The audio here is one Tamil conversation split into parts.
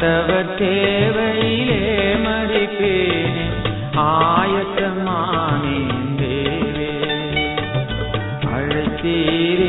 ஆண்டவர் தேவையிலே மறிப்பேனே ஆயத்தமானேன் தேவே அழைத்தீரே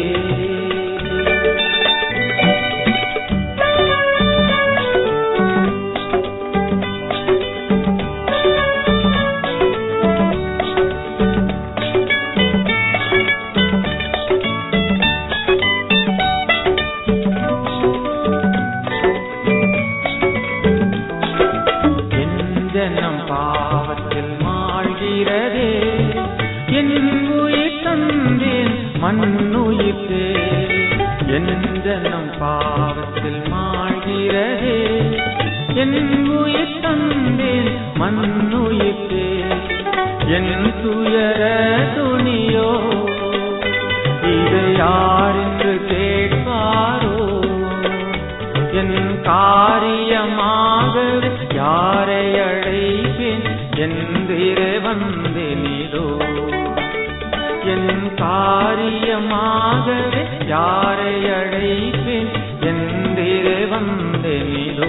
என் ஜனம் பாவத்தில் மாழ்கிறதே என் உயிர் தந்தேன் மண்ணுயிர்த்தே என் ஜனம் பாவத்தில் மாழ்கிறதே என் உயிர் தந்தேன் மண்ணுயிர்த்தே என் துயர துணியோ இதை யார் என்று கேட்பாரோ என் காரியமாக யாரை அழைப்பேன் என்றே வந்தேனிதோ என் காரியமாக யாரை அழைப்பேன் என்றே வந்தேனிதோ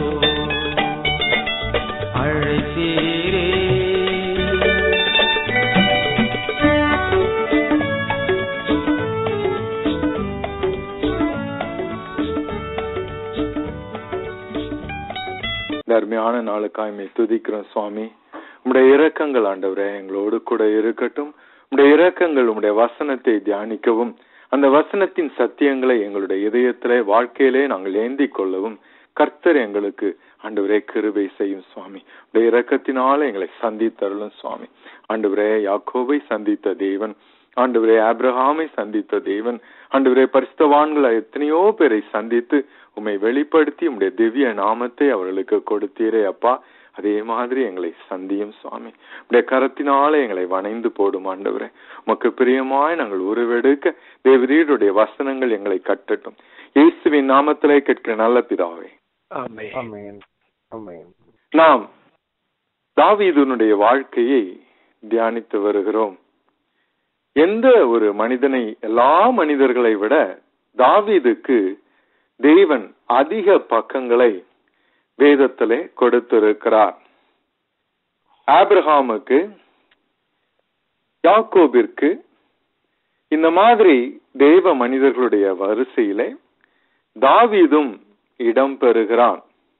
அழைத்தீரே இந்த அருமையான நாளுக்காய் மே துதிக்கிறோம் சுவாமி உம்முடைய இரக்கங்கள் ஆண்டவரே எங்களோடு கூட இருக்கட்டும் உம்முடைய இரக்கங்கள் உம்முடைய வசனத்தை தியானிக்கவும் அந்த வசனத்தின் சத்தியங்களை எங்களுடைய இதயத்திலே வாழ்க்கையிலே நாங்கள் ஏந்தி கொள்ளவும் கர்த்தர் எங்களுக்கு ஆண்டவரே கிருபை செய்யும் சுவாமி உடைய இரக்கத்தினால எங்களை சந்தித்தருளும் சுவாமி ஆண்டவரே யாக்கோபை சந்தித்த தேவன் ஆண்டவரே ஆபிரகாமை சந்தித்த தேவன் ஆண்டவரே பரிசுத்தவான்களை எத்தனையோ பேரை சந்தித்து உம்மை வெளிப்படுத்தி உம்முடைய திவ்ய நாமத்தை அவர்களுக்கு கொடுத்தீரே அப்பா அதே மாதிரி எங்களை சந்தியும் சுவாமி உடைய கரத்தினால எங்களை வணைந்து போடும் ஆண்டவரே உமக்கு பிரியமாய் நாங்கள் உருவெடுக்க தேவரீருடைய வசனங்கள் எங்களை கட்டட்டும் இயேசுவின் நாமத்திலே கேட்கிற நல்ல பிதாவே ஆமென் ஆமென் ஆமென் நாம் தாவீதுனுடைய வாழ்க்கையை தியானித்து வருகிறோம் எந்த ஒரு மனிதனை எல்லா மனிதர்களை விட தாவீதுக்கு தேவன் அதிக பக்கங்களை வேதத்திலே கொடுத்திருக்கிறார் ஆபிரகாமுக்கு யாக்கோபிற்கு இந்த மாதிரி தேவ மனிதர்களுடைய வரிசையிலே தாவீதும் இடம் பெறுகிறான்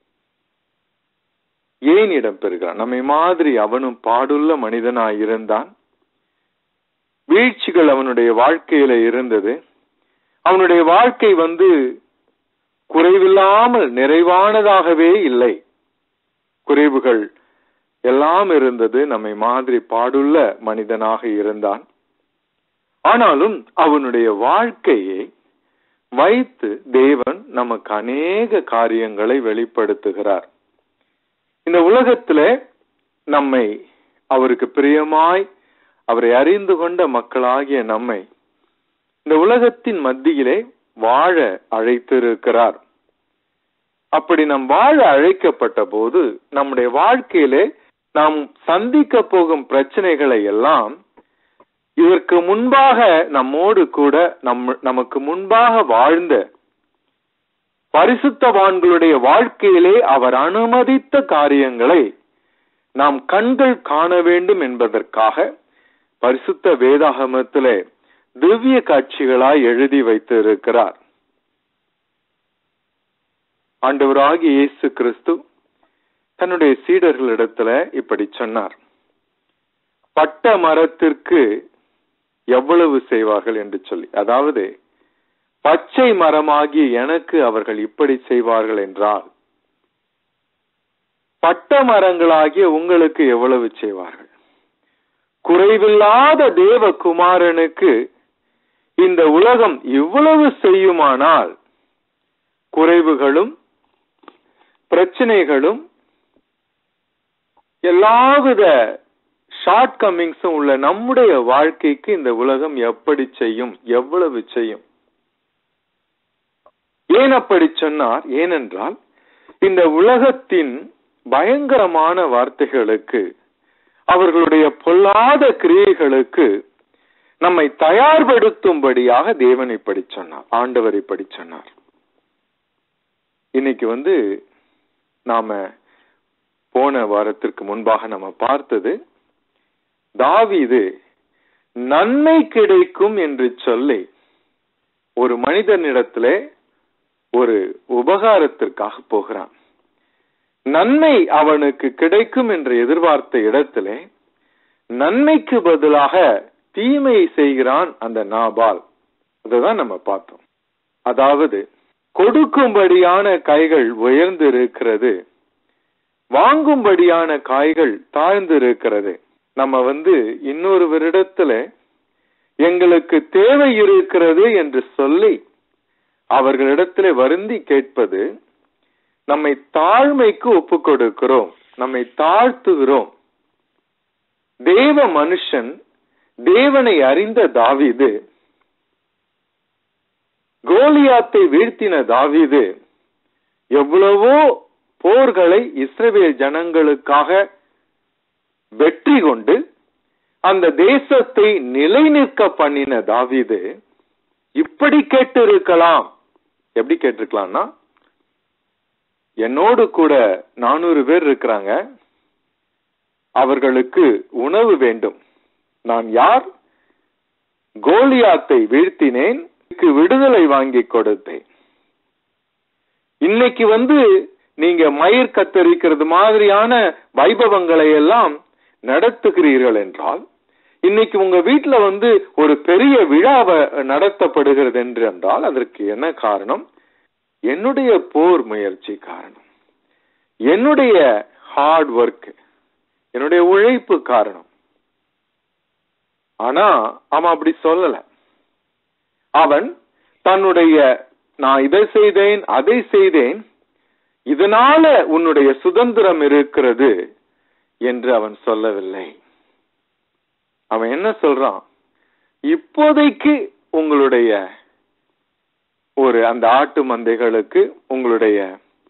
ஏன் இடம் பெறுகிறான் நம்மை மாதிரி அவனும் பாடுள்ள மனிதனாய் இருந்தான் வீழ்ச்சிகள் அவனுடைய வாழ்க்கையில இருந்தது அவனுடைய வாழ்க்கை வந்து குறைவில்லாமல் நிறைவானதாகவே இல்லை குறைவுகள் எல்லாம் இருந்தது நம்மை மாதிரி பாடுள்ள மனிதனாக இருந்தான் ஆனாலும் அவனுடைய வாழ்க்கையை வைத்து தேவன் நமக்கு அநேக காரியங்களை வெளிப்படுத்துகிறார் இந்த உலகத்துல நம்மை அவருக்கு பிரியமாய் அவரை அறிந்து கொண்ட மக்களாகிய நம்மை இந்த உலகத்தின் மத்தியிலே வாழ அழைத்திருக்கிறார் அப்படி நாம் வாழ அழைக்கப்பட்ட போது நம்முடைய வாழ்க்கையிலே நாம் சந்திக்க போகும் பிரச்சனைகளை எல்லாம் இதற்கு முன்பாக நம்மோடு கூட நம் நமக்கு முன்பாக வாழ்ந்த பரிசுத்தவான்களுடைய வாழ்க்கையிலே அவர் அனுமதித்த காரியங்களை நாம் கண்கள் காண வேண்டும் என்பதற்காக பரிசுத்த வேதாகமத்திலே திவ்ய காட்சிகளாய் எழுதி வைத்து இருக்கிறார் ஆண்டவராகிய இயேசு கிறிஸ்து தன்னுடைய சீடர்களிடத்துல இப்படி சொன்னார் பட்ட மரத்திற்கு எவ்வளவு செய்வார்கள் என்று சொல்லி அதாவது பச்சை மரமாகி எனக்கு அவர்கள் இப்படி செய்வார்கள் என்றால் பட்ட மரங்களாகிய உங்களுக்கு எவ்வளவு செய்வார்கள் குறைவில்லாத தேவ குமாரனுக்கு இந்த உலகம் இவ்வளவு செய்யுமானால் குறைவுகளும் பிரச்சனைகளும் எல்லாவித ஷார்ட் கம்மிங்ஸும் உள்ள நம்முடைய வாழ்க்கைக்கு இந்த உலகம் எப்படி செய்யும் எவ்வளவு செய்யும் ஏன் அப்படி சொன்னார் ஏனென்றால் இந்த உலகத்தின் பயங்கரமான வார்த்தைகளுக்கு அவர்களுடைய பொல்லாத கிரியைகளுக்கு நம்மை தயார்படுத்தும்படியாக தேவன் இப்படி சொன்னார் ஆண்டவர் இப்படி சொன்னார் இன்னைக்கு வந்து நாம போன வாரத்திற்கு முன்பாக நம்ம பார்த்தது தாவீது நன்மை கிடைக்கும் என்று சொல்லி ஒரு மனிதனிடத்திலே ஒரு உபகாரத்திற்காக போகிறான் நன்மை அவனுக்கு கிடைக்கும் என்று எதிர்பார்த்த இடத்திலே நன்மைக்கு பதிலாக தீமை செய்கிறான் அந்த நாபால் அதுதான் நம்ம பார்த்தோம் அதாவது கொடுக்கும்படியான கைகள் உயர்ந்து இருக்கிறது வாங்கும்படியான காய்கள் தாழ்ந்து இருக்கிறது நம்ம வந்து இன்னொருவரிடத்துல எங்களுக்கு தேவை இருக்கிறது என்று சொல்லி அவர்களிடத்திலே வருந்தி கேட்பது நம்மை தாழ்மைக்கு ஒப்பு கொடுக்கிறோம் நம்மை தாழ்த்துகிறோம் தேவ மனுஷன் தேவனை அறிந்த தாவீது கோலியாத்தை வீழ்த்தின தாவீது எவ்வளவோ போர்களை இஸ்ரவேல் ஜனங்களுக்காக வெற்றி கொண்டு அந்த தேசத்தை நிலைநிற்க பண்ணின தாவீது இப்படி கேட்டு இருக்கலாம் எப்படி கேட்டிருக்கலாம்னா என்னோடு கூட நானூறு பேர் இருக்கிறாங்க அவர்களுக்கு உணவு வேண்டும் நான் யார் கோலியாத்தை வீழ்த்தினேன் விடுதலை வாங்கி கொடுத்தேன் இன்னைக்கு வந்து நீங்க மயிர் கத்தரிக்கிறது மாதிரியான வைபவங்களை எல்லாம் நடத்துகிறீர்கள் என்றால் இன்னைக்கு உங்க வீட்டுல வந்து ஒரு பெரிய விழாவை நடத்தப்படுகிறது என்று என்றால் அதற்கு என்ன காரணம் என்னுடைய போர் முயற்சி காரணம் என்னுடைய ஹார்ட் ஒர்க் என்னுடைய உழைப்பு காரணம் ஆனா அவன் அப்படி சொல்லல அவன் தன்னுடைய நான் இதை செய்தேன் அதை செய்தேன் இதனால உன்னுடைய சுதந்திரம் இருக்கிறது என்று அவன் சொல்லவில்லை அவன் என்ன சொல்றான் இப்போதைக்கு உங்களுடைய ஒரு அந்த ஆட்டு மந்தைகளுக்கு உங்களுடைய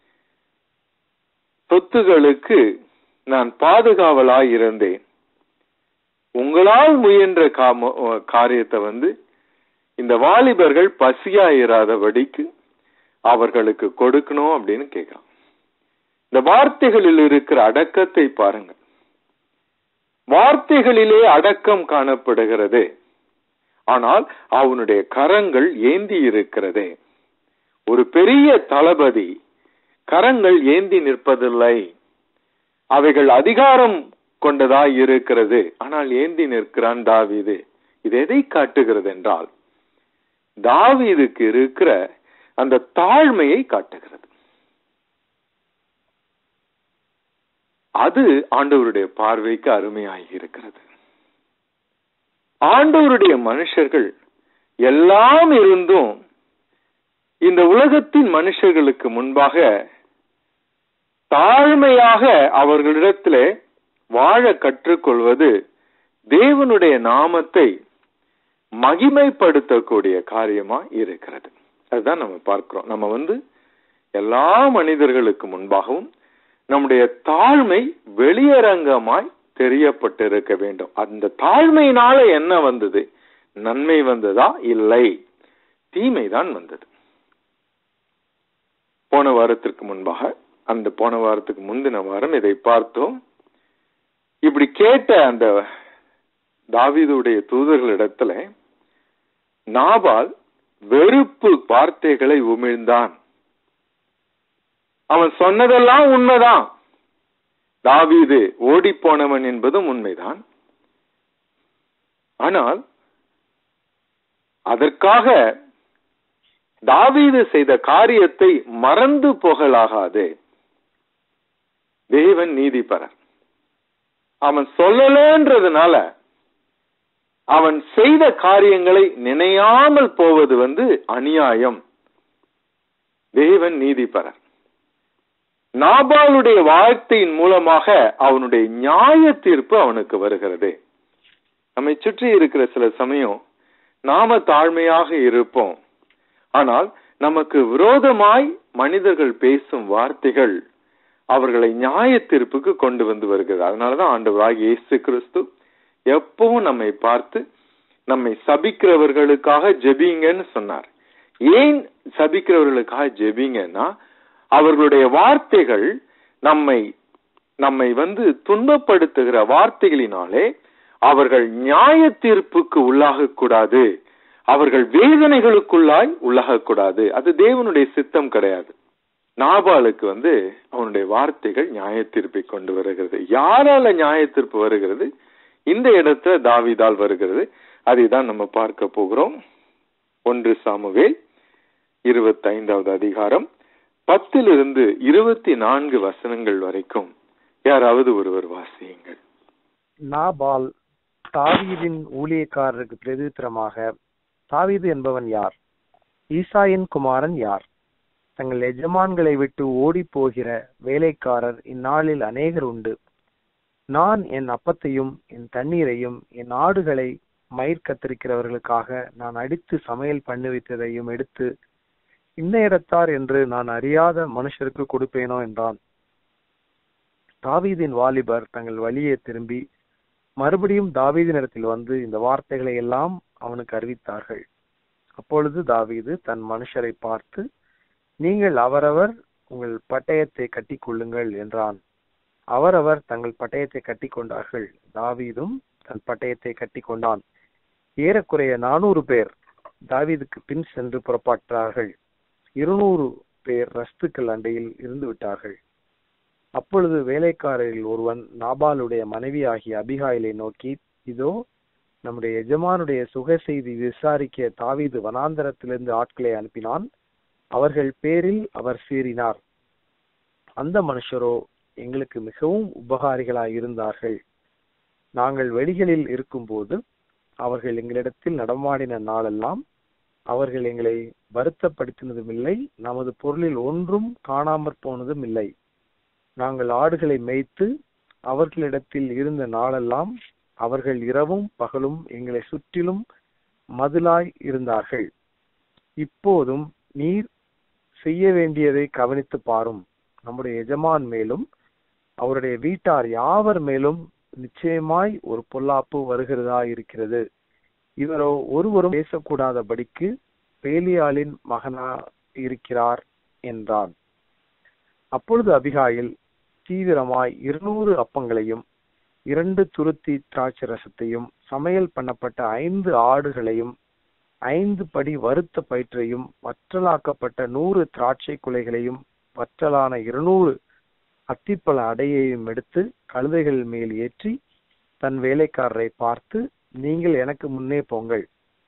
சொத்துகளுக்கு நான் பாதுகாவலாய் இருந்தேன் உங்களால் முயன்ற காம காரியத்தை வந்து இந்த வாலிபர்கள் பசியாயிராதபடிக்கு அவர்களுக்கு கொடுக்கணும் அப்படின்னு கேட்கிறான் இந்த வார்த்தைகளில் இருக்கிற அடக்கத்தை பாருங்க வார்த்தைகளிலே அடக்கம் காணப்படுகிறது ஆனால் அவனுடைய கரங்கள் ஏந்தி இருக்கிறதே ஒரு பெரிய தளபதி கரங்கள் ஏந்தி நிற்பதில்லை அவைகள் அதிகாரம் கொண்டதாய் இருக்கிறது ஆனால் ஏந்தி நிற்கிறான் தாவீது இது எதை காட்டுகிறது என்றால் தாவீதுக்கு இருக்கிற அந்த தாழ்மையை காட்டுகிறது அது ஆண்டவருடைய பார்வைக்கு அருமையாகி இருக்கிறது ஆண்டவருடைய மனுஷர்கள் எல்லாம் இருந்தும் இந்த உலகத்தின் மனுஷர்களுக்கு முன்பாக தாழ்மையாக அவர்களிடத்திலே வாழ கற்றுக்கொள்வது தேவனுடைய நாமத்தை மகிமைப்படுத்தக்கூடிய காரியமா இருக்கிறது அதுதான் நம்ம பார்க்கிறோம் நம்ம வந்து எல்லா மனிதர்களுக்கு முன்பாகவும் நம்முடைய தாழ்மை வெளியரங்கமாய் தெரியப்பட்டிருக்க வேண்டும் அந்த தாழ்மையினால என்ன வந்தது நன்மை வந்ததா இல்லை தீமைதான் வந்தது போன வாரத்திற்கு முன்பாக அந்த போன வாரத்துக்கு முந்தின வாரம் இதை பார்த்தோம் இப்படி கேட்ட அந்த தாவீதுடைய தூதர்களிடத்துல நாபால் வெறுப்பு வார்த்தைகளை உமிழ்ந்தான் அவன் சொன்னதெல்லாம் உண்மைதான் தாவீது ஓடி போனவன் என்பதும் உண்மைதான் ஆனால் அதற்காக தாவீது செய்த காரியத்தை மறந்து போகலாகாது தேவன் நீதிபரர் அவன் சொல்லலன்றதுனால அவன் செய்த காரியங்களை நினையாமல் போவது வந்து அநியாயம் தேவன் நீதிபரர் நாபாலுடைய வார்த்தையின் மூலமாக அவனுடைய நியாய தீர்ப்பு அவனுக்கு வருகிறது நம்மை சுற்றி இருக்கிற சில சமயம் நாம தாழ்மையாக இருப்போம் ஆனால் நமக்கு விரோதமாய் மனிதர்கள் பேசும் வார்த்தைகள் அவர்களை நியாய தீர்ப்புக்கு கொண்டு வந்து வருகிறது அதனாலதான் ஆண்டவராக இயேசு கிறிஸ்து எப்பவும் நம்மை பார்த்து நம்மை சபிக்கிறவர்களுக்காக ஜெபிங்கன்னு சொன்னார் ஏன் சபிக்கிறவர்களுக்காக ஜெபிங்கன்னா அவர்களுடைய வார்த்தைகள் நம்மை நம்மை வந்து துன்பப்படுத்துகிற வார்த்தைகளினாலே அவர்கள் நியாய தீர்ப்புக்கு உள்ளாகக்கூடாது அவர்கள் வேதனைகளுக்குள்ளாய் உள்ளாகக்கூடாது அது தேவனுடைய சித்தம் கிடையாது நாபாலுக்கு வந்து அவனுடைய வார்த்தைகள் நியாய தீர்ப்பை கொண்டு வருகிறது யாரால நியாய தீர்ப்பு வருகிறது இந்த இடத்துல தாவிதால் வருகிறது அதை தான் நம்ம பார்க்க போகிறோம் ஒன்று சாமுவேல் இருபத்தைந்தாவது அதிகாரம் பத்திலிருந்து இருபத்தி நான்கு வசனங்கள் வரைக்கும் யாராவது ஒருவர் வாசியுங்கள் நாபால் தாவீதின் ஊழியக்காரருக்கு பிரதித்திரமாக தாவீது என்பவன் யார் ஈசாயின் குமாரன் யார் தங்கள் எஜமான்களை விட்டு ஓடிப் போகிற வேலைக்காரர் இந்நாளில் அநேகர் உண்டு நான் என் அப்பத்தையும் என் தண்ணீரையும் என் ஆடுகளை மயிர் கத்திரிக்கிறவர்களுக்காக நான் அடித்து சமையல் பண்ணி வைத்ததையும் எடுத்து இந்த இடத்தார் என்று நான் அறியாத மனுஷருக்கு கொடுப்பேனோ என்றான் தாவீதின் வாலிபர் தங்கள் வழியே திரும்பி மறுபடியும் தாவீதினிடத்தில் வந்து இந்த வார்த்தைகளை எல்லாம் அவனுக்கு அறிவித்தார்கள் அப்பொழுது தாவீது தன் மனுஷரை பார்த்து நீங்கள் அவரவர் உங்கள் பட்டயத்தை கட்டிக்கொள்ளுங்கள் என்றான் அவரவர் தங்கள் பட்டயத்தை கட்டிக்கொண்டார்கள் தாவீதும் தன் பட்டயத்தை கட்டிக்கொண்டான் ஏறக்குறைய நானூறு பேர் தாவீதுக்கு பின் சென்று புறப்பட்டார்கள் இருநூறு பேர் ரஸ்துக்கள் அண்டையில் இருந்து விட்டார்கள் அப்பொழுது வேலைக்காரரில் ஒருவன் நாபாலுடைய மனைவியாகிய அபிகாயிலை நோக்கி இதோ நம்முடைய எஜமானுடைய சுக செய்தி விசாரிக்க தாவீது வனாந்தரத்திலிருந்து ஆட்களை அனுப்பினான் அவர்கள் பேரில் அவர் சீறினார் அந்த மனுஷரோ எங்களுக்கு மிகவும் உபகாரிகளாய் இருந்தார்கள் நாங்கள் வெளிகளில் இருக்கும்போது அவர்கள் எங்களிடத்தில் நடமாடின நாளெல்லாம் அவர்கள் எங்களை வருத்தப்படுத்தினதும் இல்லை நமது பொருளில் ஒன்றும் காணாமற் போனதும் இல்லை நாங்கள் ஆடுகளை மேய்த்து அவர்களிடத்தில் இருந்த நாளெல்லாம் அவர்கள் இரவும் பகலும் எங்களை சுற்றிலும் மதிலாய் இருந்தார்கள் இப்போதும் நீர் செய்ய வேண்டியதை கவனித்து பாரும் நம்முடைய எஜமான் மேலும் அவருடைய வீட்டார் யாவர் மேலும் நிச்சயமாய் ஒரு பொல்லாப்பு வருகிறதா இருக்கிறது இவரோ ஒருவரும் பேசக்கூடாதபடிக்கு பேலியாளின் மகனா இருக்கிறார் என்றான் அப்பொழுது அபிகாயில் தீவிரமாய் இருநூறு அப்பங்களையும் இரண்டு துருத்தி திராட்சை ரசத்தையும் சமையல் பண்ணப்பட்ட ஐந்து ஆடுகளையும் ஐந்து படி வறுத்த பயிற்றையும் வற்றலாக்கப்பட்ட நூறு திராட்சை குலைகளையும் வற்றலான இருநூறு அத்திப்பழ அடையையும் எடுத்து கழுதைகள் மேல் ஏற்றி தன் வேலைக்காரரை பார்த்து நீங்கள் எனக்கு முன்னே போங்கள்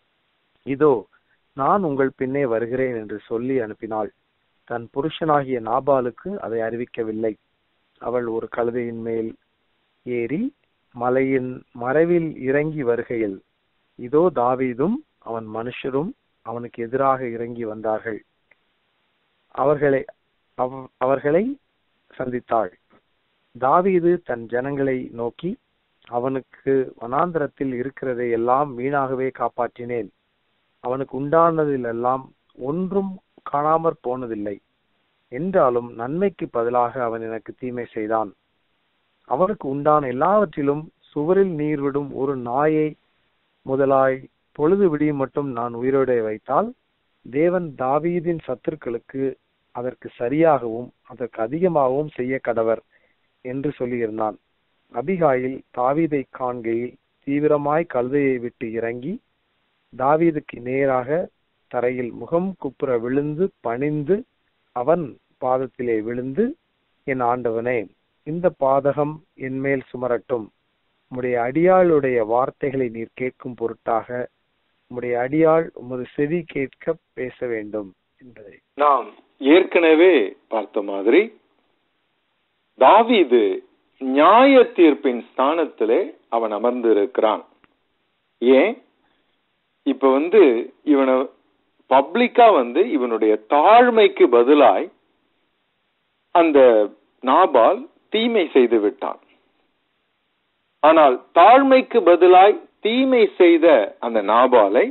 இதோ நான் உங்கள் பின்னே வருகிறேன் என்று சொல்லி அனுப்பினாள் தன் புருஷனாகிய நாபாலுக்கு அதை அறிவிக்கவில்லை அவள் ஒரு கழுதையின் மேல் ஏறி மலையின் மறைவில் இறங்கி வருகையில் இதோ தாவீதும் அவன் மனுஷரும் அவனுக்கு எதிராக இறங்கி வந்தார்கள் அவர்களை அவ- அவர்களை சந்தித்தாள் தாவீது தன் ஜனங்களை நோக்கி அவனுக்கு வனாந்தரத்தில் இருக்கிறதை எல்லாம் வீணாகவே காப்பாற்றினேன் அவனுக்கு உண்டானதிலெல்லாம் ஒன்றும் காணாமற் போனதில்லை என்றாலும் நன்மைக்கு பதிலாக அவன் எனக்கு தீமை செய்தான் அவனுக்கு உண்டான எல்லாவற்றிலும் சுவரில் நீர் விடும் ஒரு நாயை முதலாய் பொழுது விடியும் மட்டும் நான் உயிரோட வைத்தால் தேவன் தாவீதின் சத்துருக்களுக்கு அதற்கு சரியாகவும் அதற்கு அதிகமாகவும் செய்ய கடவர் என்று சொல்லியிருந்தான் அபிகாயில் தாவீதை காண்கையில் தீவிரமாய் கழுதையை விட்டு இறங்கி தாவீதுக்கு நேராக தரையில் முகம் குப்புற விழுந்து பணிந்து அவன் பாதத்திலே விழுந்து என் ஆண்டவனே இந்த பாதகம் என்மேல் சுமரட்டும் உம்முடைய அடியாளுடைய வார்த்தைகளை நீர் கேட்கும் பொருட்டாக உம்முடைய அடியாள் உமது செவி கேட்க பேச வேண்டும் என்பதை நாம் ஏற்கனவே பார்த்த மாதிரி தாவீது நியாய தீர்ப்பின் ஸ்தானத்திலே அவன் அமர்ந்து இருக்கிறான் ஏன் இப்ப வந்து இவனை பப்ளிக்கா வந்து இவனுடைய தாழ்மைக்கு பதிலாய் அந்த நாபால் தீமை செய்து விட்டான் ஆனால் தாழ்மைக்கு பதிலாய் தீமை செய்த அந்த நாபாலை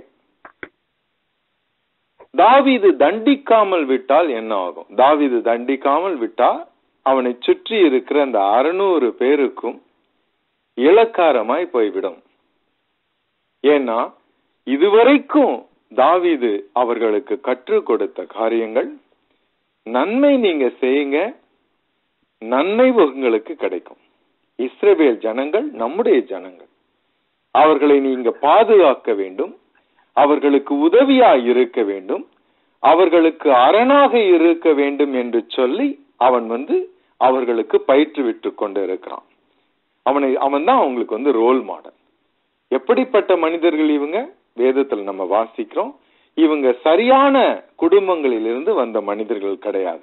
தாவீது தண்டிக்காமல் விட்டால் என்ன ஆகும் தாவீது தண்டிக்காமல் விட்டா அவனை சுற்றி இருக்கிற அந்த அறுநூறு பேருக்கும் இலக்காரமாய் போய்விடும் ஏன்னா இதுவரைக்கும் தாவீது அவர்களுக்கு கற்றுக் கொடுத்த காரியங்கள் நன்மை நீங்க செய்யுங்க நன்மை உங்களுக்கு கிடைக்கும் இஸ்ரவேல் ஜனங்கள் நம்முடைய ஜனங்கள் அவர்களை நீங்க பாதுகாக்க வேண்டும் அவர்களுக்கு உதவியாய் இருக்க வேண்டும் அவர்களுக்கு அரணாக இருக்க வேண்டும் என்று சொல்லி அவன் வந்து அவர்களுக்கு பயிற்றுவிட்டு கொண்டு இருக்கிறான் அவனை அவன் தான் அவங்களுக்கு வந்து ரோல் மாடல் எப்படிப்பட்ட மனிதர்கள் இவங்க வேதத்துல நம்ம வாசிக்கிறோம் இவங்க சரியான குடும்பங்களிலிருந்து வந்த மனிதர்கள் கிடையாது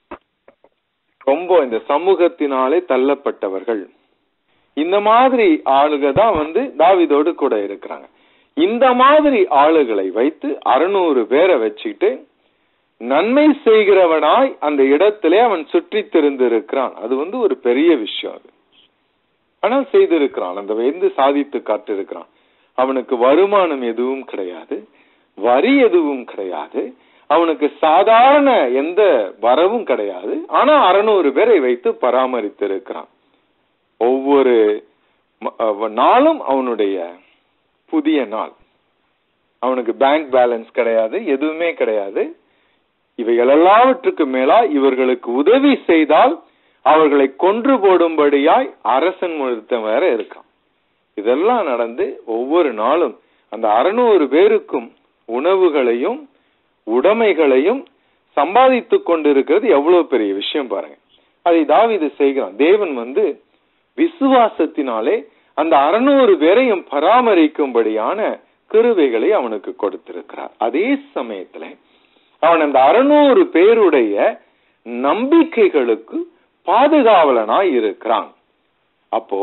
ரொம்ப இந்த சமூகத்தினாலே தள்ளப்பட்டவர்கள் இந்த மாதிரி ஆளுக தான் வந்து தாவிதோடு கூட இருக்கிறாங்க இந்த மாதிரி ஆளுகளை வைத்து அறுநூறு பேரை வச்சுக்கிட்டு நன்மை செய்கிறவனாய் அந்த இடத்திலே அவன் சுற்றி இருக்கிறான் அது வந்து ஒரு பெரிய விஷயம் அது ஆனால் செய்திருக்கிறான் அந்த வந்து சாதித்து காட்டிருக்கிறான் அவனுக்கு வருமானம் எதுவும் கிடையாது வரி எதுவும் கிடையாது அவனுக்கு சாதாரண எந்த வரவும் கிடையாது ஆனா அறுநூறு பேரை வைத்து பராமரித்திருக்கிறான் ஒவ்வொரு ம- அஹ் நாளும் அவனுடைய புதிய நாள் அவனுக்கு பேங்க் பேலன்ஸ் கிடையாது எதுவுமே கிடையாது இவைகள் எல்லாவற்றுக்கு மேலா இவர்களுக்கு உதவி செய்தால் அவர்களை கொன்று போடும்படியாய் அரசன் ஒருத்தன் வேற இருக்கான் இதெல்லாம் நடந்து ஒவ்வொரு நாளும் அந்த அறுநூறு பேருக்கும் உணவுகளையும் உடைமைகளையும் சம்பாதித்துக் கொண்டிருக்கிறது எவ்வளவு பெரிய விஷயம் பாருங்க அதை தாவீது செய்கிறான் தேவன் வந்து விசுவாசத்தினாலே அந்த அறுநூறு பேரையும் பராமரிக்கும்படியான கிருவைகளை அவனுக்கு கொடுத்திருக்கிறார் அதே சமயத்துல அவன் அந்த அறுநூறு பேருடைய நம்பிக்கைகளுக்கு பாதுகாவலனாய் இருக்கிறான் அப்போ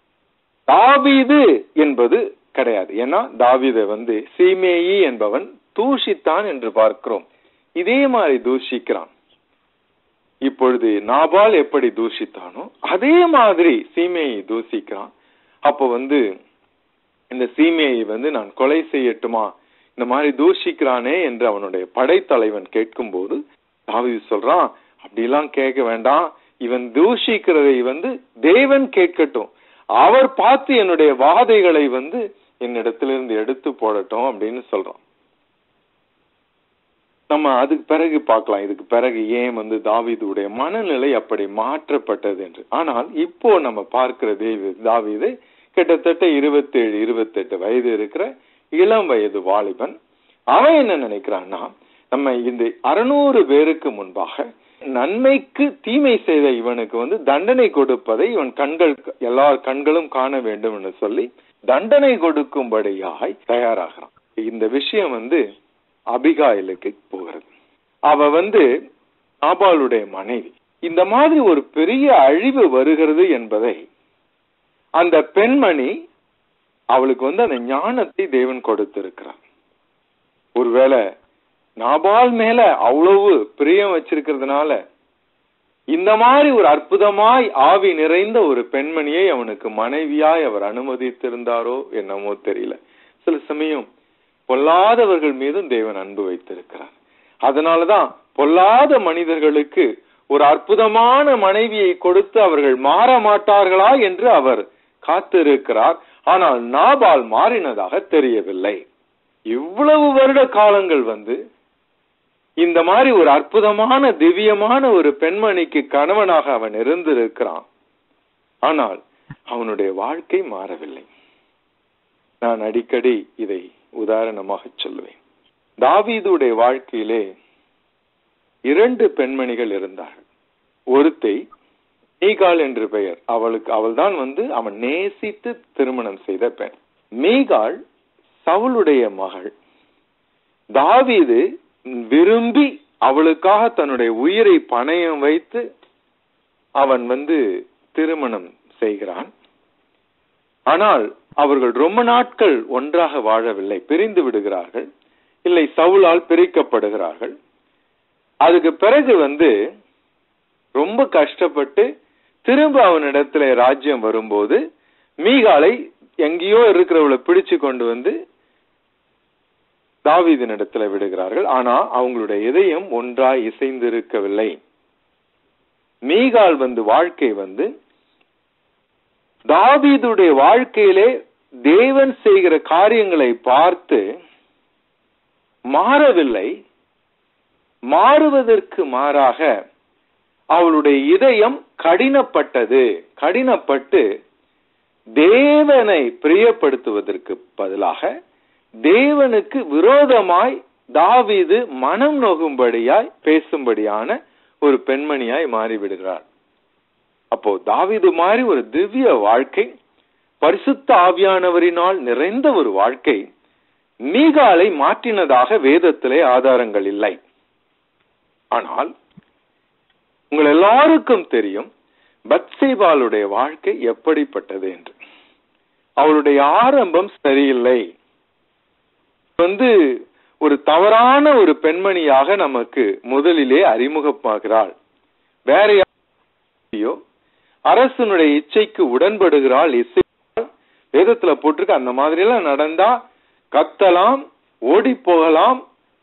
தாவீது என்பது கிடையாது ஏன்னா தாவீதை வந்து சீமேயி என்பவன் தூஷித்தான் என்று பார்க்கிறோம் இதே மாதிரி தூஷிக்கிறான் இப்பொழுது நாபால் எப்படி தூஷித்தானோ அதே மாதிரி சீமையை தூஷிக்கிறான் அப்ப வந்து இந்த சீமையை வந்து நான் கொலை செய்யட்டுமா இந்த மாதிரி தூஷிக்கிறானே என்று அவனுடைய படைத்தலைவன் கேட்கும்போது தாவீது சொல்றான் அப்படிலாம் கேட்க வேண்டாம் இவன் தூஷிக்கிறதை வந்து தேவன் கேட்கட்டும் அவர் பார்த்து என்னுடைய வாதைகளை வந்து என்னிடத்திலிருந்து எடுத்து போடட்டும் அப்படின்னு சொல்றான் நம்ம அதுக்கு பிறகு பார்க்கலாம் இதுக்கு பிறகு ஏன் வந்து தாவீதுடைய மனநிலை அப்படி மாற்றப்பட்டது என்று ஆனால் இப்போ நம்ம பார்க்கிற தேவி தாவீது கிட்டத்தட்ட இருபத்தேழு இருபத்தெட்டு வயது இருக்கிற இளம் வயது வாலிபன் அவன் என்ன நினைக்கிறான்னா நம்ம இந்த அறுநூறு பேருக்கு முன்பாக நன்மைக்கு தீமை செய்த இவனுக்கு வந்து தண்டனை கொடுப்பதை இவன் கண்கள் எல்லா கண்களும் காண வேண்டும் என்று சொல்லி தண்டனை கொடுக்கும்படியாய் தயாராகிறான் இந்த விஷயம் வந்து அபிகாயிலுக்கு போகிறது அவ வந்து நாபாலுடைய மனைவி இந்த மாதிரி ஒரு பெரிய அழிவு வருகிறது என்பதை அந்த பெண்மணி அவளுக்கு வந்து அந்த ஞானத்தை தேவன் கொடுத்திருக்கிறார் ஒருவேளை நாபால் மேல அவ்வளவு பிரியம் வச்சிருக்கிறதுனால இந்த மாதிரி ஒரு அற்புதமாய் ஆவி நிறைந்த ஒரு பெண்மணியை அவனுக்கு மனைவியாய் அவர் அனுமதித்திருந்தாரோ என்னமோ தெரியல சில சமயம் பொல்லாதவர்கள் மீதும் தேவன் அன்பு வைத்திருக்கிறார் அதனாலதான் பொல்லாத மனிதர்களுக்கு ஒரு அற்புதமான மனைவியை கொடுத்து அவர்கள் மாற மாட்டார்களா என்று அவர் காத்திருக்கிறார் ஆனால் நாபால் மாறினதாக தெரியவில்லை இவ்வளவு வருட காலங்கள் வந்து இந்த மாதிரி ஒரு அற்புதமான திவ்யமான ஒரு பெண்மணிக்கு கணவனாக அவன் இருந்திருக்கிறான் ஆனால் அவனுடைய வாழ்க்கை மாறவில்லை நான் அடிக்கடி இதை உதாரணமாக சொல்லுவேன் தாவீதுடைய வாழ்க்கையிலே இரண்டு பெண்மணிகள் இருந்தார்கள் ஒருத்தை மீகால் என்று பெயர் அவளுக்கு அவள்தான் வந்து அவன் நேசித்து திருமணம் செய்த பெண் மீகால் சவுளுடைய மகள் தாவீது விரும்பி அவளுக்காக தன்னுடைய உயிரை பணயம் வைத்து அவன் வந்து திருமணம் செய்கிறான் ஆனால் அவர்கள் ரொம்ப நாட்கள் ஒன்றாக வாழவில்லை பிரிந்து விடுகிறார்கள் இல்லை சவுலால் பிரிக்கப்படுகிறார்கள் அதுக்கு பிறகு வந்து ரொம்ப கஷ்டப்பட்டு திரும்ப அவனிடத்துல ராஜ்யம் வரும்போது மீகாலை எங்கேயோ இருக்கிறவளை பிடிச்சு கொண்டு வந்து தாவீதினிடத்துல விடுகிறார்கள் ஆனா அவங்களுடைய இதயம் ஒன்றாய் இசைந்திருக்கவில்லை மீகால் வந்து வாழ்க்கை வந்து தாவீதுடைய வாழ்க்கையிலே தேவன் செய்கிற காரியங்களை பார்த்து மாறவில்லை மாறுவதற்கு மாறாக அவளுடைய இதயம் கடினப்பட்டது கடினப்பட்டு தேவனை பிரியப்படுத்துவதற்கு பதிலாக தேவனுக்கு விரோதமாய் தாவீது மனம் நோகும்படியாய் பேசும்படியான ஒரு பெண்மணியாய் மாறிவிடுகிறார் அப்போ தாவீது மாதிரி ஒரு திவ்ய வாழ்க்கை பரிசுத்த ஆவியானவரினால் நிறைந்த ஒரு வாழ்க்கை மீகாலை மாற்றினதாக வேதத்திலே ஆதாரங்கள் இல்லை ஆனால் உங்கள் எல்லாருக்கும் தெரியும் பத்சேபாலுடைய வாழ்க்கை எப்படிப்பட்டது என்று அவளுடைய ஆரம்பம் சரியில்லை வந்து ஒரு தவறான ஒரு பெண்மணியாக நமக்கு முதலிலே அறிமுகமாகிறாள் வேற யாரையோ அரசனுடைய இச்சைக்கு உடன்படுகிறாள் இசை வேதத்துல போட்டிருக்கு அந்த மாதிரி எல்லாம் நடந்தா கத்தலாம் ஓடி போகலாம்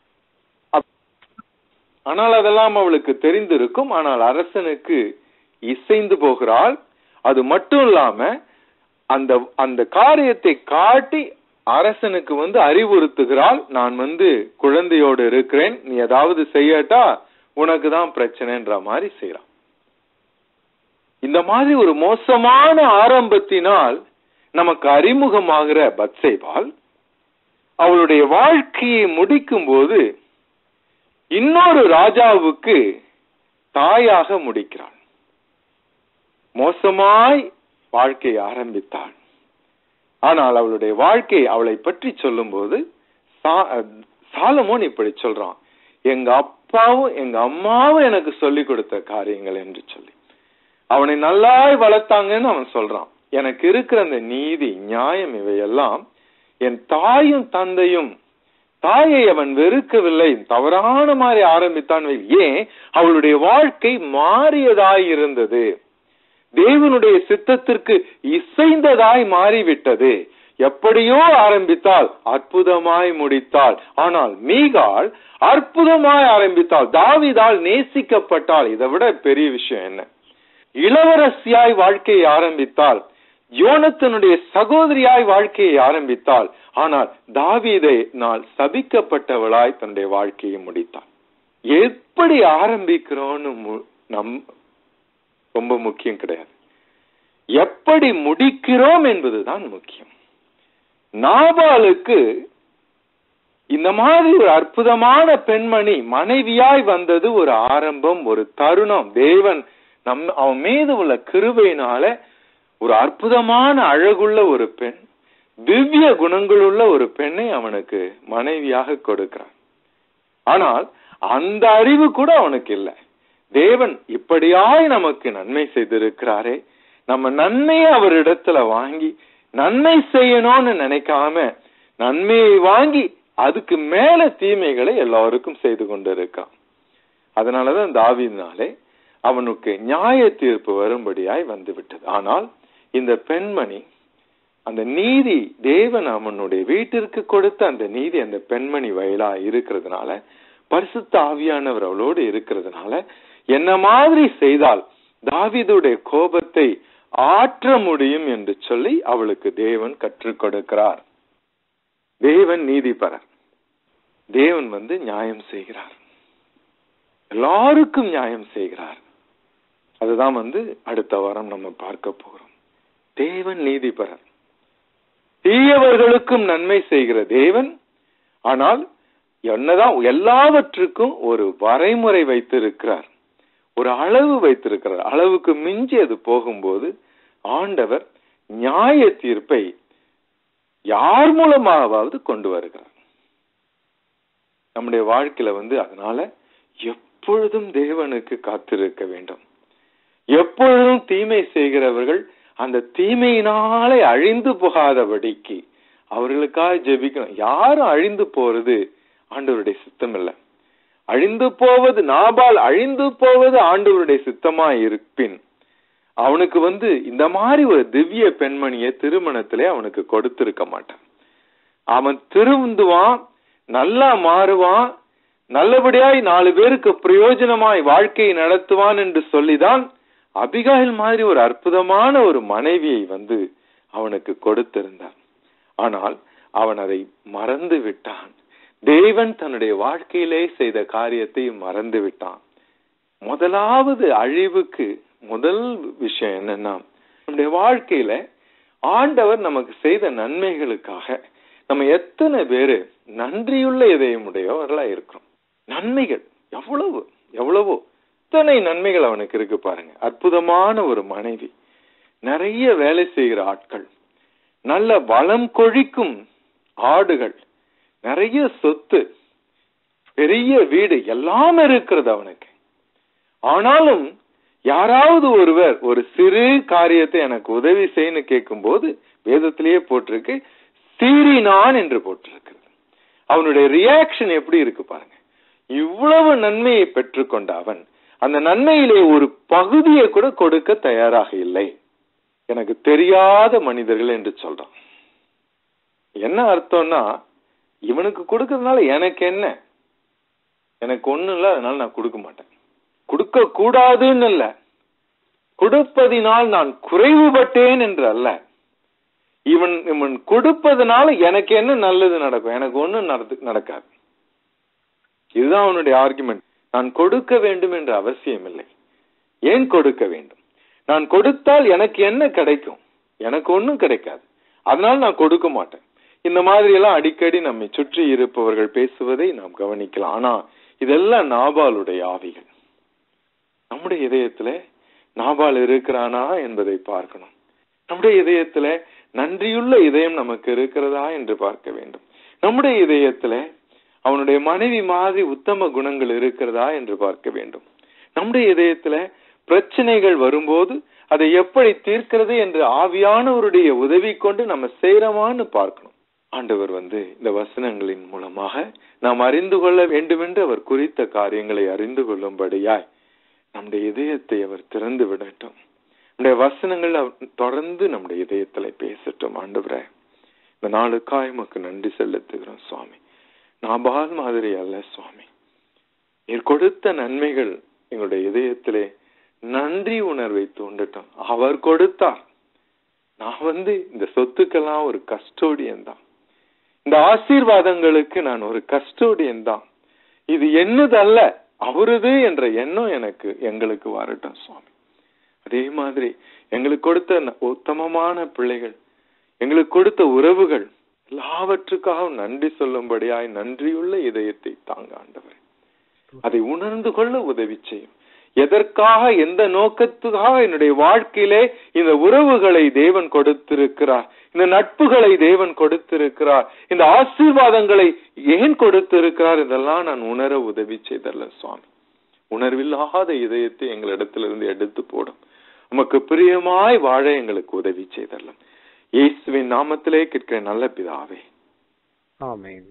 ஆனால் அதெல்லாம் அவளுக்கு தெரிந்திருக்கும் ஆனால் அரசனுக்கு இசைந்து போகிறாள் அது மட்டும் இல்லாம அந்த அந்த காரியத்தை காட்டி அரசனுக்கு வந்து அறிவுறுத்துகிறாள் நான் வந்து குழந்தையோடு இருக்கிறேன் நீ ஏதாவது செய்யட்டா உனக்கு தான் பிரச்சனைன்ற மாதிரி செய்யறான் இந்த மாதிரி ஒரு மோசமான ஆரம்பத்தினால் நமக்கு அறிமுகமாகிற பத்சேபால் அவளுடைய வாழ்க்கையை முடிக்கும் போது இன்னொரு ராஜாவுக்கு தாயாக முடிக்கிறாள் மோசமாய் வாழ்க்கை ஆரம்பித்தாள் ஆனால் அவளுடைய வாழ்க்கை அவளை பற்றி சொல்லும்போது சாலமோன் இப்படி சொல்றான் எங்க அப்பாவும் எங்க அம்மாவும் எனக்கு சொல்லி கொடுத்த காரியங்கள் என்று சொல்லி அவனை நல்லாய் வளர்த்தாங்கன்னு அவன் சொல்றான் எனக்கு இருக்கிற அந்த நீதி நியாயம் இவையெல்லாம் என் தாயும் தந்தையும் தாயை அவன் வெறுக்கவில்லை தவறான மாதிரி ஆரம்பித்தான் ஏன் அவளுடைய வாழ்க்கை மாறியதாய் இருந்தது தேவனுடைய சித்தத்திற்கு இசைந்ததாய் மாறிவிட்டது எப்படியோ ஆரம்பித்தால் அற்புதமாய் முடித்தாள் ஆனால் மீகால் அற்புதமாய் ஆரம்பித்தாள் தாவிதால் நேசிக்கப்பட்டாள் இதை விட பெரிய விஷயம் என்ன இளவரசியாய் வாழ்க்கையை ஆரம்பித்தால் யோனத்தனுடைய சகோதரியாய் வாழ்க்கையை ஆரம்பித்தாள் ஆனால் தாவீதை நாள் சபிக்கப்பட்டவளாய் தன்னுடைய வாழ்க்கையை முடித்தாள் எப்படி ஆரம்பிக்கிறோம்னு நம் ரொம்ப முக்கியம் கிடையாது எப்படி முடிக்கிறோம் என்பதுதான் முக்கியம் நாபாலுக்கு இந்த மாதிரி ஒரு அற்புதமான பெண்மணி மனைவியாய் வந்தது ஒரு ஆரம்பம் ஒரு தருணம் தேவன் நம் அவன் மீது உள்ள கிருபையினால ஒரு அற்புதமான அழகுள்ள ஒரு பெண் திவ்ய குணங்களுள்ள ஒரு பெண்ணை அவனுக்கு மனைவியாக கொடுக்கிறான் ஆனால் அந்த அறிவு கூட அவனுக்கு இல்லை தேவன் இப்படியாய் நமக்கு நன்மை செய்திருக்கிறாரே நம்ம நன்மையை அவரிடத்துல வாங்கி நன்மை செய்யணும்னு நினைக்காம நன்மையை வாங்கி அதுக்கு மேல தீமைகளை எல்லாருக்கும் செய்து கொண்டிருக்கான் அதனாலதான் தாவினாலே அவனுக்கு நியாய தீர்ப்பு வரும்படியாய் வந்து விட்டது ஆனால் இந்த பெண்மணி அந்த நீதி தேவன் அவனுடைய வீட்டிற்கு கொடுத்த அந்த நீதி அந்த பெண்மணி வயலா இருக்கிறதுனால பரிசுத்த ஆவியானவர் அவளோடு இருக்கிறதுனால என்ன மாதிரி செய்தால் தாவிதுடைய கோபத்தை ஆற்ற முடியும் என்று சொல்லி அவளுக்கு தேவன் கற்றுக் கொடுக்கிறார் தேவன் நீதிபரர் தேவன் வந்து நியாயம் செய்கிறார் எல்லாருக்கும் நியாயம் செய்கிறார் அதுதான் வந்து அடுத்த வாரம் நம்ம பார்க்க போகிறோம் தேவன் நீதிபரர் தீயவர்களுக்கும் நன்மை செய்கிற தேவன் ஆனால் என்னதான் எல்லாவற்றுக்கும் ஒரு வரைமுறை வைத்திருக்கிறார் ஒரு அளவு வைத்திருக்கிறார் அளவுக்கு மிஞ்சி அது போகும்போது ஆண்டவர் நியாய தீர்ப்பை யார் மூலமாவது கொண்டு வருகிறார் நம்முடைய வாழ்க்கையில வந்து அதனால எப்பொழுதும் தேவனுக்கு காத்திருக்க வேண்டும் எப்பொழுதும் தீமை செய்கிறவர்கள் அந்த தீமையினாலே அழிந்து போகாதபடிக்கு அவர்களுக்காக ஜெபிக்கணும் யாரும் அழிந்து போறது ஆண்டவருடைய சித்தம் இல்லை அழிந்து போவது நாபால் அழிந்து போவது ஆண்டவருடைய சித்தமா இருப்பின் அவனுக்கு வந்து இந்த மாதிரி ஒரு திவ்ய பெண்மணியை திருமணத்திலே அவனுக்கு கொடுத்திருக்க மாட்டான் அவன் திருந்துவான் நல்லா மாறுவான் நல்லபடியாய் நாலு பேருக்கு பிரயோஜனமாய் வாழ்க்கையை நடத்துவான் என்று சொல்லிதான் அபிகாயில் மாதிரி ஒரு அற்புதமான ஒரு மனைவியை வந்து அவனுக்கு கொடுத்திருந்தான் ஆனால் அவன் அதை மறந்து விட்டான் தேவன் தன்னுடைய வாழ்க்கையிலே செய்த காரியத்தை மறந்து விட்டான் முதலாவது அழிவுக்கு முதல் விஷயம் என்னன்னா நம்முடைய வாழ்க்கையில ஆண்டவர் நமக்கு செய்த நன்மைகளுக்காக நம்ம எத்தனை பேரு நன்றியுள்ள இதயமுடையவர்களா இருக்கிறோம் நன்மைகள் எவ்வளவு எவ்வளவோ இத்தனை நன்மைகள் அவனுக்கு இருக்கு பாருங்க அற்புதமான ஒரு மனைவி நிறைய வேலை செய்கிற ஆட்கள் நல்ல வளம் கொழிக்கும் ஆடுகள் நிறைய சொத்து பெரிய வீடு எல்லாம் இருக்கிறது அவனுக்கு ஆனாலும் யாராவது ஒருவர் ஒரு சிறு காரியத்தை எனக்கு உதவி செய்யன்னு கேட்கும்போது வேதத்திலேயே போட்டிருக்கு சீறினான் என்று போட்டிருக்கிறது அவனுடைய ரியாக்ஷன் எப்படி இருக்கு பாருங்க இவ்வளவு நன்மையை பெற்றுக்கொண்ட அவன் அந்த நன்மையிலே ஒரு பகுதியை கூட கொடுக்க தயாராக இல்லை எனக்கு தெரியாத மனிதர்கள் என்று சொல்றான் என்ன அர்த்தம்னா இவனுக்கு கொடுக்கறதுனால எனக்கு என்ன எனக்கு ஒண்ணும் இல்ல அதனால நான் கொடுக்க மாட்டேன் கொடுக்க கூடாதுன்னு இல்ல கொடுப்பதினால் நான் குறைவுபட்டேன் என்று அல்ல இவன் இவன் கொடுப்பதனால எனக்கு என்ன நல்லது நடக்கும் எனக்கு ஒண்ணும் நடத்து- நடக்காது இதுதான் அவனுடைய ஆர்குமெண்ட் நான் கொடுக்க வேண்டும் என்ற அவசியம் இல்லை ஏன் கொடுக்க வேண்டும் நான் கொடுத்தால் எனக்கு என்ன கிடைக்கும் எனக்கு ஒண்ணும் கிடைக்காது அதனால நான் கொடுக்க மாட்டேன் இந்த மாதிரி எல்லாம் அடிக்கடி நம்மை சுற்றி இருப்பவர்கள் பேசுவதை நாம் கவனிக்கலாம் ஆனா இதெல்லாம் நாபாலுடைய ஆவிகள் நம்முடைய இதயத்துல நாபால் இருக்கிறானா என்பதை பார்க்கணும் நம்முடைய இதயத்துல நன்றியுள்ள இதயம் நமக்கு இருக்கிறதா என்று பார்க்க வேண்டும் நம்முடைய இதயத்துல அவனுடைய மனைவி மாதிரி உத்தம குணங்கள் இருக்கிறதா என்று பார்க்க வேண்டும் நம்முடைய இதயத்துல பிரச்சனைகள் வரும்போது அதை எப்படி தீர்க்கிறது என்று ஆவியானவருடைய உதவி கொண்டு நம்ம செய்யறோமான்னு பார்க்கணும் ஆண்டவர் வந்து இந்த வசனங்களின் மூலமாக நாம் அறிந்து கொள்ள வேண்டுமென்று அவர் குறித்த காரியங்களை அறிந்து கொள்ளும்படியாய் நம்முடைய இதயத்தை அவர் திறந்து விடட்டும் நம்முடைய வசனங்கள் அவர் தொடர்ந்து நம்முடைய இதயத்துல பேசட்டும் ஆண்டவரே இந்த நாளுக்காய் உமக்கு நன்றி செலுத்துகிறோம் சுவாமி நாபால் மாதிரி அல்ல சுவாமி நீர் கொடுத்த நன்மைகள் எங்களுடைய இதயத்திலே நன்றி உணர்வை தூண்டட்டும் அவர் கொடுத்தார் நான் வந்து இந்த சொத்துக்கெல்லாம் ஒரு கஸ்டோடியன் தான் இந்த ஆசீர்வாதங்களுக்கு நான் ஒரு கஸ்டோடியன் தான் இது என்னதல்ல அவருது என்ற எண்ணம் எனக்கு எங்களுக்கு வரட்டும் சுவாமி அதே மாதிரி எங்களுக்கு கொடுத்த ந- உத்தமமான பிள்ளைகள் எங்களுக்கு கொடுத்த உறவுகள் எல்லாவற்றுக்காகவும் நன்றி சொல்லும்படியாய் நன்றியுள்ள இதயத்தை தாங்க ஆண்டவர் அதை உணர்ந்து கொள்ள உதவி செய்யும் எதற்காக எந்த நோக்கத்துக்காக என்னுடைய வாழ்க்கையிலே இந்த உறவுகளை தேவன் கொடுத்திருக்கிறார் இந்த நட்புகளை தேவன் கொடுத்திருக்கிறார் இந்த ஆசீர்வாதங்களை ஏன் கொடுத்திருக்கிறார் இதெல்லாம் நான் உணர உதவி செய்தல்ல சுவாமி உணர்வில்லாத இதயத்தை எங்களிடத்திலிருந்து எடுத்து போடும் உமக்கு பிரியமாய் வாழ எங்களுக்கு உதவி செய்தல்ல இயேசுவின் நாமத்திலே கேட்கிற நல்ல பிதாவே ஆமென்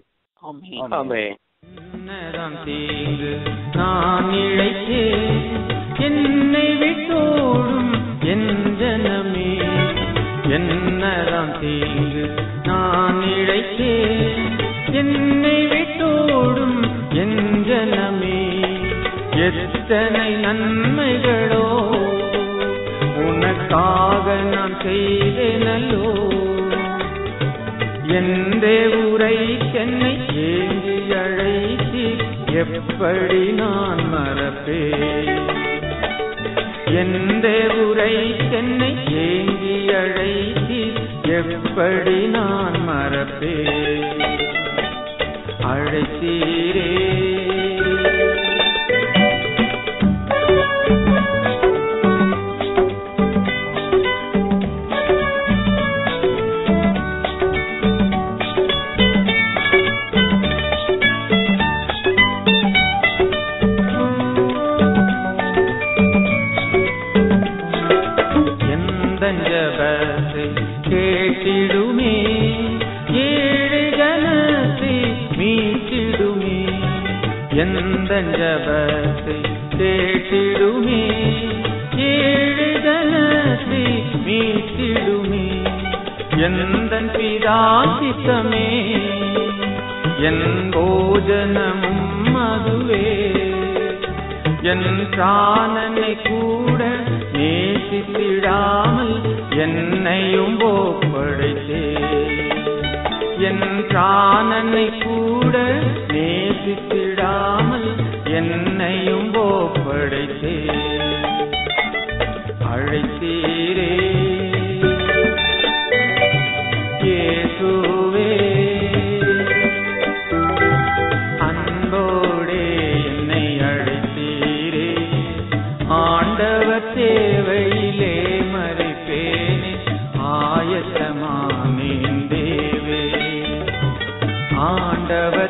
ஆமென் என்னதான் தீங்கு நான் இழைத்தேன் என்னை விட்டோடும் என் ஜனமே என்னதான் தீங்கு நான் இழைத்தேன் என்னை விட்டோடும் என் ஜனமே எத்தனை நன்மைகளோ உனக்காக நான் செய்தேனல்லோ எந்தே உரை என்னை ஏங்கி அழைத்து எப்படி நான் மறப்பேன் எந்தே உரை என்னை ஏங்கி அழைத்து எப்படி நான் மறப்பேன் அழைத்தீரே எந்த ஜபத்தை கேட்டிடுமே ஏழு ஜனத்தை மீட்டிடுமே எந்த ஜபத்தை கேட்டிடுமே ஏழு ஜனத்தை மீட்டிடுமே எந்த பிதாசித்தமே என் போஜனமும் அதுவே என் பிராணனை கூட நேசித்திடாமல் என்னையும் ஒப்படைத்தே என் பிராணனை கூட நேசித்திடாமல் என்னையும் ஒப்படைத்தே ஆண்டவர்